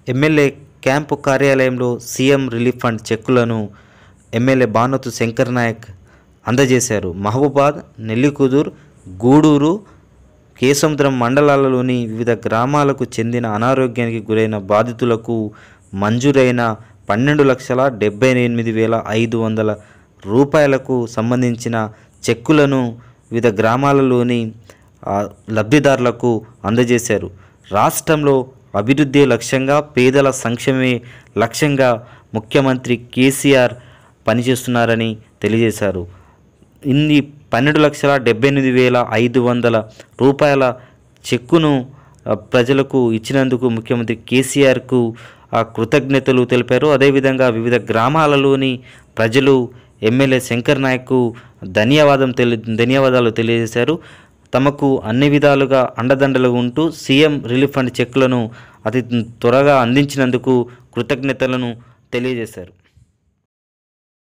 MLA camp కార్యాలయంలో CM relief fund చెక్కులను MLA Banothu Shankar Nayak అందజేశారు మహబూబాద్ నెల్లికుదుర్ గూడూరు కేసముద్రం మండలాలలోని వివిధ గ్రామాలకు చెందిన అనారోగ్యానికి గురైన బాధితులకు మంజూరైన పన్నెండు లక్షల డెబ్బై ఎనిమిది వేల ఐదు వందల రూపాయలకు సంబంధించిన చెక్కులను వివిధ గ్రామాలలోని ఆ, లబ్ధిదారులకు అందజేశారు రాష్ట్రంలో అభివృద్ధి లక్ష్యంగా పేదల సంక్షేమే లక్ష్యంగా ముఖ్యమంత్రి కేసీఆర్ పనిచేస్తున్నారని తెలియజేశారు ఇన్ని పన్నెండు లక్షల డెబ్బై ఎనిమిది వేల ఐదు వందల రూపాయల చెక్కును ఆ, ప్రజలకు ఇచ్చినందుకు ముఖ్యమంత్రి కేసీఆర్కు ఆ కృతజ్ఞతలు తెలిపారు అదేవిధంగా వివిధ గ్రామాలలోని ప్రజలు ఎమ్మెల్యే శంకర్ నాయక్కు ధన్యవాదం తెలి ధన్యవాదాలు తెలియజేశారు తమకు అన్ని విధాలుగా అండదండలు ఉంటూ సీఎం రిలీఫ్ ఫండ్ చెక్కులను అతి త్వరగా అందించినందుకు కృతజ్ఞతలను తెలియజేశారు